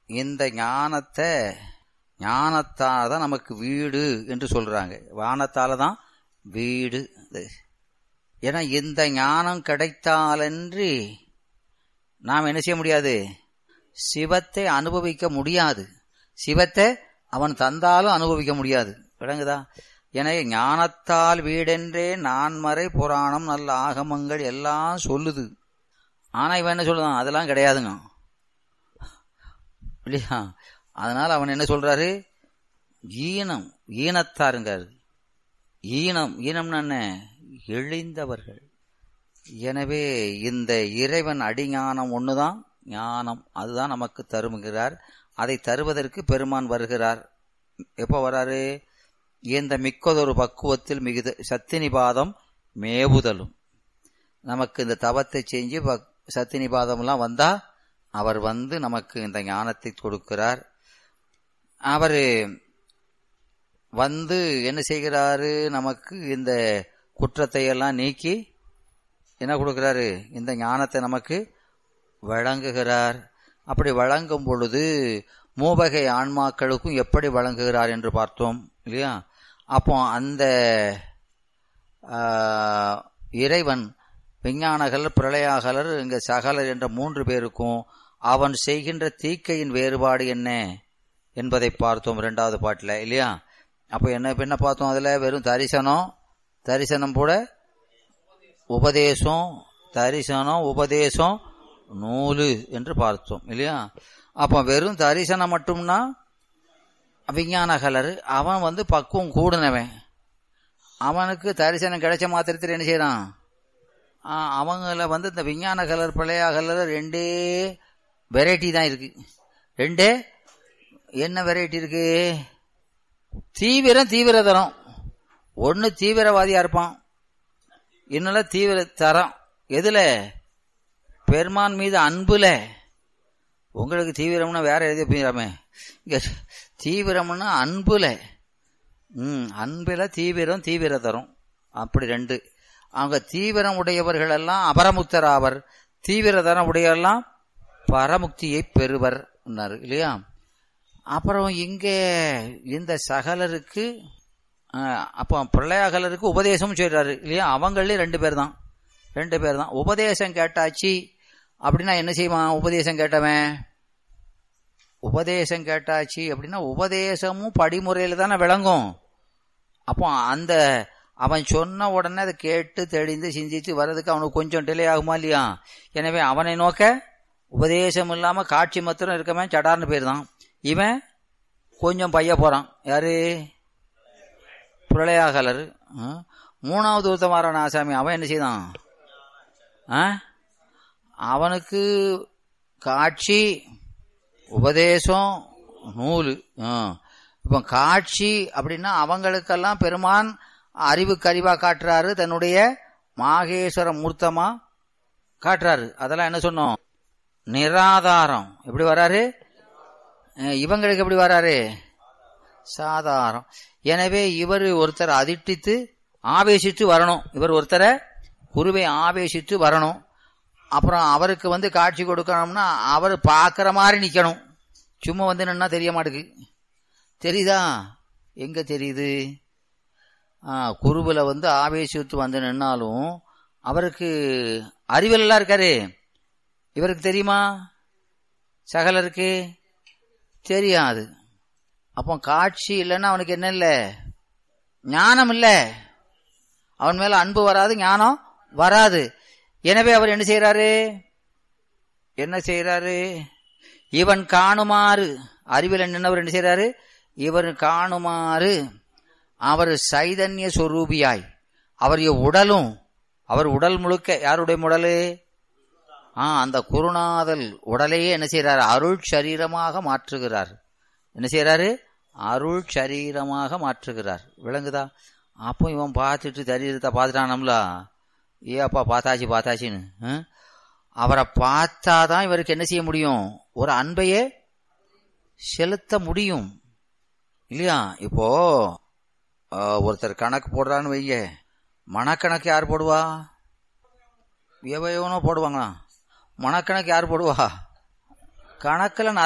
இந்த ஞானத்தை ஞானத்தால தான் நமக்கு வீடு என்று சொல்றாங்க வானத்தால தான் வீடு இது. ஏன்னா இந்த ஞானம் கிடைத்தாலன்றி நாம் என்ன செய்ய முடியாது சிவத்தை அனுபவிக்க முடியாது சிவத்தை அவன் தந்தாலும் அனுபவிக்க முடியாது விளங்குதா எனவே ஞானத்தால் வீடென்றே நான்மறை புராணம் நல்ல ஆகமங்கள் எல்லாம் சொல்லுது ஆனா இவன் என்ன சொல்லுதான் அதெல்லாம் கிடையாதுங்க இல்லையா அதனால அவன் என்ன சொல்றாரு ஈனம் ஈனத்தாருங்காரு ஈனம் ஈனம்னு என்ன எழிந்தவர்கள் எனவே இந்த இறைவன் அடிஞானம் ஒண்ணுதான் ஞானம் அதுதான் நமக்கு தருமுகிறார் அதை தருவதற்கு பெருமான் வருகிறார் எப்போ வராரு இந்த மிக்கதொரு பக்குவத்தில் மிகுத சத்தினிபாதம் மேவுதலும் நமக்கு இந்த தவத்தை செஞ்சு பக்- சத்தினிபாதம்லாம் வந்தா அவர் வந்து நமக்கு இந்த ஞானத்தை கொடுக்கிறார் அவர் வந்து என்ன செய்கிறாரு நமக்கு இந்த குற்றத்தை எல்லாம் நீக்கி என்ன கொடுக்கிறாரு இந்த ஞானத்தை நமக்கு வழங்குகிறார் அப்படி வழங்கும் பொழுது மூவகை ஆன்மாக்களுக்கும் எப்படி வழங்குகிறார் என்று பார்த்தோம் இல்லையா அப்போ அந்த ஆ, இறைவன் விஞ்ஞானகலர் பிரளயாகலர் இங்க சகலர் என்ற மூன்று பேருக்கும் அவன் செய்கின்ற தீக்கையின் வேறுபாடு என்ன என்பதை பார்த்தோம் இரண்டாவது பாட்டில் இல்லையா அப்போ என்ன இப்ப என்ன பார்த்தோம் அதுல வெறும் தரிசனம் தரிசனம் கூட உபதேசம் தரிசனம் உபதேசம் நூலு என்று பார்த்தோம் இல்லையா அப்போ வெறும் தரிசனம் மட்டும்னா விஞ்ஞான கலர் அவன் வந்து பக்குவம் கூடுனவன் அவனுக்கு தரிசனம் கிடைச்ச மாத்திரத்தில் என்ன செய்யறான் ஆ, அவங்கள வந்து இந்த விஞ்ஞான கலர் பிள்ளையா கலர் ரெண்டே வெரைட்டி தான் இருக்கு ரெண்டே என்ன வெரைட்டி இருக்கு தீவிரம் தீவிரதரம் ஒன்னு தீவிரவாதியா இருப்பான் இன்னொரு தீவிர தரம் எதுல பெருமான் மீது அன்புல உங்களுக்கு தீவிரம்னா வேற எழுதி போயிடாமே இங்க தீவிரம்னா அன்புல ம் அன்பில தீவிரம் தீவிர தரும் அப்படி ரெண்டு அவங்க தீவிரம் உடையவர்கள் எல்லாம் அபரமுக்தர் ஆவர் தீவிரதரம் உடையவெல்லாம் பரமுக்தியை பெறுவர் இல்லையா அப்புறம் இங்கே இந்த சகலருக்கு அஹ், அப்போ பிரளயாகலருக்கு உபதேசம் சொல்றாரு இல்லையா அவங்களே ரெண்டு பேர் தான் ரெண்டு பேர் தான் உபதேசம் கேட்டாச்சு அப்படின்னா என்ன செய்வான் உபதேசம் கேட்டவன் உபதேசம் கேட்டாச்சு அப்படின்னா உபதேசமும் படிமுறையில் தானே விளங்கும் அப்போ அந்த அவன் சொன்ன உடனே அதை கேட்டு தெளிந்து சிந்தித்து வர்றதுக்கு அவனுக்கு கொஞ்சம் டிலே ஆகுமா இல்லையா எனவே அவனை நோக்க உபதேசம் இல்லாம காட்சி மாத்திரம் இருக்கவன் சடார்னு பேர் தான் இவன் கொஞ்சம் பைய போறான் யாரு பிரளயாகலர் ஆ? மூணாவது உத்தமாரான ஆசாமி அவன் என்ன செய்தான் ஆ? அவனுக்கு காட்சி உபதேசம் நூலு ஆ. இப்போ காட்சி அப்படின்னா அவங்களுக்கெல்லாம் பெருமான் அறிவுக்கு அறிவா காட்டுறாரு தன்னுடைய மாகேஸ்வர மூர்த்தமா காட்டுறாரு அதெல்லாம் என்ன சொன்னோம் நிராதாரம் எப்படி வராரு அஹ் இவங்களுக்கு எப்படி வராரு சாதாரம் எனவே இவர் ஒருத்தர் அதிட்டித்து ஆவேசித்து வரணும் இவர் ஒருத்தரை குருவை ஆவேசித்து வரணும் அப்புறம் அவருக்கு வந்து காட்சி கொடுக்கணும்னா அவர் பார்க்குற மாதிரி நிக்கணும் சும்மா வந்து நின்னா தெரிய மாட்டேங்குது தெரியுதா எங்க தெரியுது ஆ, குருவுல வந்து ஆவேசித்து வந்து நின்னாலும் அவருக்கு அறிவியல்லாம் இருக்காரு இவருக்கு தெரியுமா சகலருக்கு தெரியாது அப்போ காட்சி இல்லைன்னா அவனுக்கு என்ன இல்லை ஞானம் இல்லை அவன் மேல அன்பு வராது ஞானம் வராது எனவே அவர் என்ன செய்யறாரு என்ன செய்யறாரு இவன் காணுமாறு அறிவில் நின்றவர் என்ன செய்யறாரு இவர் காணுமாறு அவர் சைதன்ய சொரூபியாய் அவருடைய உடலும் அவர் உடல் முழுக்க யாருடைய உடலு ஆ அந்த குருநாதல் உடலையே என்ன செய்யறாரு அருள் சரீரமாக மாற்றுகிறார் என்ன செய்யறாரு அருள் சரீரமாக மாற்றுகிறார் விளங்குதா அப்போ இவன் பார்த்துட்டு சரீரத்தை பார்த்துட்டானம்ல ஏ அப்பா பார்த்தாச்சு பார்த்தாச்சுன்னு ஆ? அவரை பார்த்தாதான் இவருக்கு என்ன செய்ய முடியும் ஒரு அன்பையே செலுத்த முடியும் இல்லையா இப்போ ஆ, ஒருத்தர் கணக்கு போடுறான்னு வைங்க மனக்கணக்கு யார் போடுவா எவனோ போடுவாங்களா மனக்கணக்கு யார் போடுவா கணக்கில்